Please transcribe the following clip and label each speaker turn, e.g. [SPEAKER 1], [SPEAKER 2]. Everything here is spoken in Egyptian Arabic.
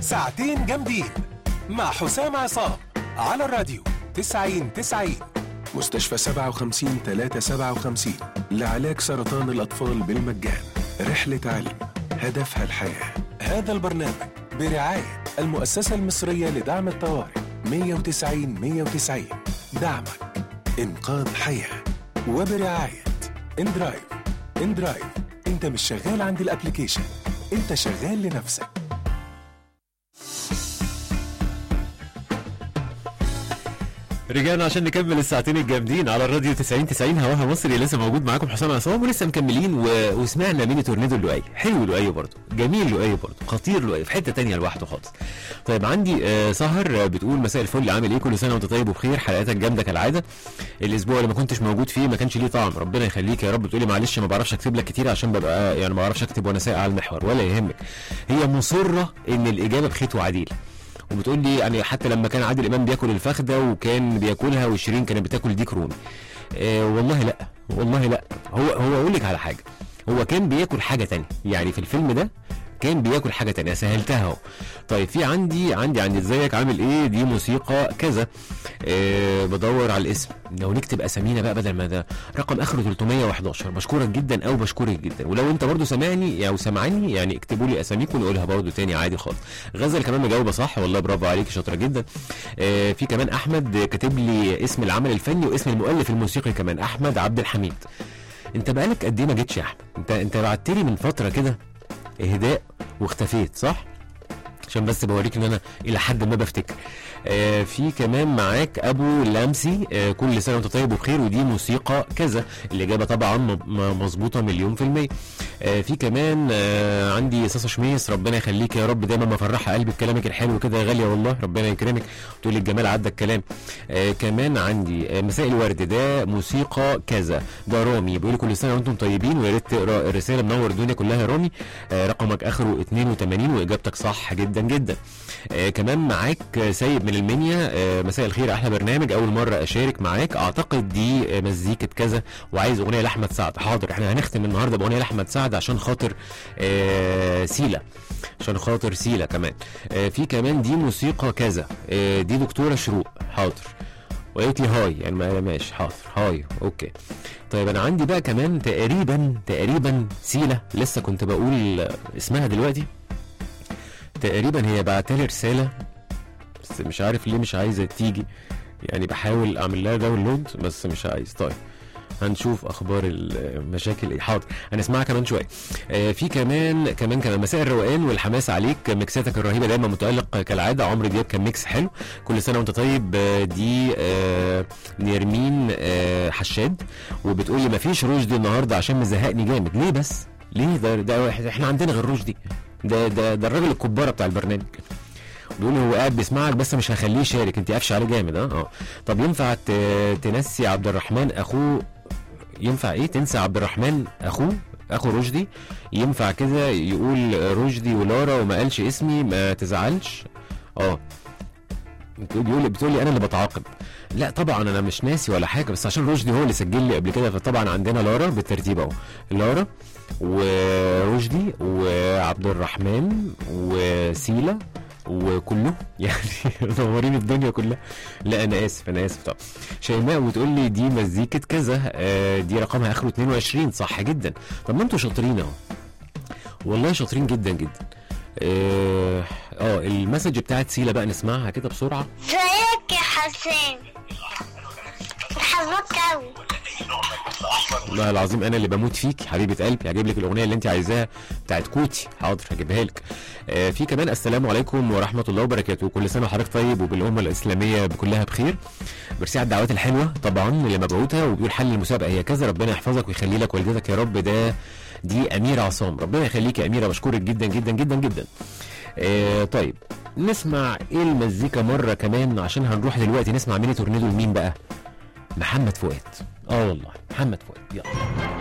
[SPEAKER 1] ساعتين جامدين مع حسام عصام على الراديو 90 90 مستشفى 57 357 لعلاج سرطان الأطفال بالمجان رحلة علم هدفها الحياة هذا البرنامج برعاية المؤسسة المصرية لدعم الطوارئ 190 190 دعمك إنقاذ حياة وبرعاية اندرايف اندرايف انت مش شغال عند الابليكيشن انت شغال لنفسك
[SPEAKER 2] رجعنا عشان نكمل الساعتين الجامدين على الراديو 90 90 هواها مصري لسه موجود معاكم حسام عصام ولسه مكملين و... وسمعنا ميني تورنيدو اللؤي حلو اللؤي برضه جميل اللؤي برضه خطير اللؤي في حته تانية لوحده خالص طيب عندي آه سهر آه، بتقول مساء الفل عامل ايه كل سنه وانت طيب وبخير حلقاتك جامده كالعاده الاسبوع اللي ما كنتش موجود فيه ما كانش ليه طعم ربنا يخليك يا رب بتقولي معلش ما بعرفش اكتب لك كتير عشان ببقى يعني ما بعرفش اكتب وانا سايق على المحور ولا يهمك هي مصره ان الاجابه بخيت وعديل وبتقول لي يعني حتى لما كان عادل امام بياكل الفخده وكان بياكلها وشيرين كانت بتاكل ديك رومي آه والله لا والله لا هو هو اقول لك على حاجه هو كان بياكل حاجه تانية يعني في الفيلم ده كان بياكل حاجه تانية سهلتها اهو طيب في عندي عندي عندي ازيك عامل ايه دي موسيقى كذا آه بدور على الاسم لو نكتب اسامينا بقى بدل ما ده رقم اخره 311 بشكرك جدا او بشكرك جدا ولو انت برضو سامعني او سامعني يعني اكتبوا لي اساميكم ونقولها برضو تاني عادي خالص غزل كمان مجاوبه صح والله برافو عليك شاطره جدا آه في كمان احمد كاتب لي اسم العمل الفني واسم المؤلف الموسيقي كمان احمد عبد الحميد انت بقالك قد ايه ما جيتش يا احمد انت انت بعت لي من فتره كده اهداء واختفيت صح عشان بس بوريك ان انا الى حد ما بفتكر آه في كمان معاك ابو لامسي آه كل سنه وانت طيب وبخير ودي موسيقى كذا الاجابه طبعا م- م- مظبوطه مليون في الميه آه في كمان آه عندي صاصه شميس ربنا يخليك يا رب دايما مفرحه قلبي بكلامك الحلو كده يا غاليه والله ربنا يكرمك تقول لي الجمال عدى الكلام آه كمان عندي آه مساء الورد ده موسيقى كذا ده رامي بيقول لي كل سنه وانتم طيبين ويا ريت تقرا الرساله منور الدنيا كلها يا رامي آه رقمك اخره 82 واجابتك صح جدا جدا آه كمان معاك آه، سيد من المنيا آه مساء الخير احلى برنامج اول مره اشارك معاك اعتقد دي آه، مزيكه كذا وعايز اغنيه لاحمد سعد حاضر احنا هنختم النهارده باغنيه لاحمد سعد عشان خاطر آه سيلا عشان خاطر سيلا كمان آه في كمان دي موسيقى كذا آه دي دكتوره شروق حاضر وقالت لي هاي يعني ما- ماشي حاضر هاي اوكي طيب انا عندي بقى كمان تقريبا تقريبا سيلا لسه كنت بقول آه، اسمها دلوقتي تقريبا هي بعتلي رساله بس مش عارف ليه مش عايزه تيجي يعني بحاول اعمل لها داونلود بس مش عايز طيب هنشوف اخبار المشاكل ايه حاضر هنسمعها كمان شويه آه في كمان كمان كمان مساء الروقان والحماس عليك ميكساتك الرهيبه دايما متالق كالعاده عمرو دياب كان ميكس حلو كل سنه وانت طيب آه، دي آه نيرمين آه حشاد وبتقول لي مفيش رشدي النهارده عشان مزهقني جامد ليه بس ليه ده, ده واحد احنا عندنا غير رشدي ده ده ده الراجل الكباره بتاع البرنامج بيقول لي هو قاعد بيسمعك بس مش هخليه يشارك انت قافشه عليه جامد اه اه طب ينفع ت- تنسي عبد الرحمن اخوه ينفع ايه تنسى عبد الرحمن اخوه اخو رشدي ينفع كده يقول رشدي ولارا وما قالش اسمي ما تزعلش اه بتقول بيقول بتقول لي انا اللي بتعاقب لا طبعا انا مش ناسي ولا حاجه بس عشان رشدي هو اللي سجل لي قبل كده فطبعا عندنا لارا بالترتيب اهو لارا ورشدي وعبد الرحمن وسيلا وكله يعني منورين الدنيا كلها لا انا اسف انا اسف طبعا شيماء بتقول لي دي مزيكه كذا آه، دي رقمها اخره 22 صح جدا طب ما انتوا شاطرين اهو والله شاطرين جدا جدا اه آه، المسج بتاعت سيلا بقى نسمعها كده بسرعه
[SPEAKER 3] ازيك يا حسين بحبك قوي
[SPEAKER 2] والله العظيم انا اللي بموت فيك حبيبه قلبي هجيب لك الاغنيه اللي انت عايزاها بتاعت كوتي حاضر هجيبها لك آه في كمان السلام عليكم ورحمه الله وبركاته كل سنه وحضرتك طيب وبالامه الاسلاميه بكلها بخير ميرسي على الدعوات الحلوه طبعا اللي مبعوثه وبيقول حل المسابقه هي كذا ربنا يحفظك ويخلي لك والدتك يا رب ده دي اميره عصام ربنا يخليك يا اميره بشكرك جدا جدا جدا جدا آه طيب نسمع ايه المزيكا مره كمان عشان هنروح دلوقتي نسمع ميني تورنيدو لمين بقى محمد فؤاد اه والله محمد فؤاد يلا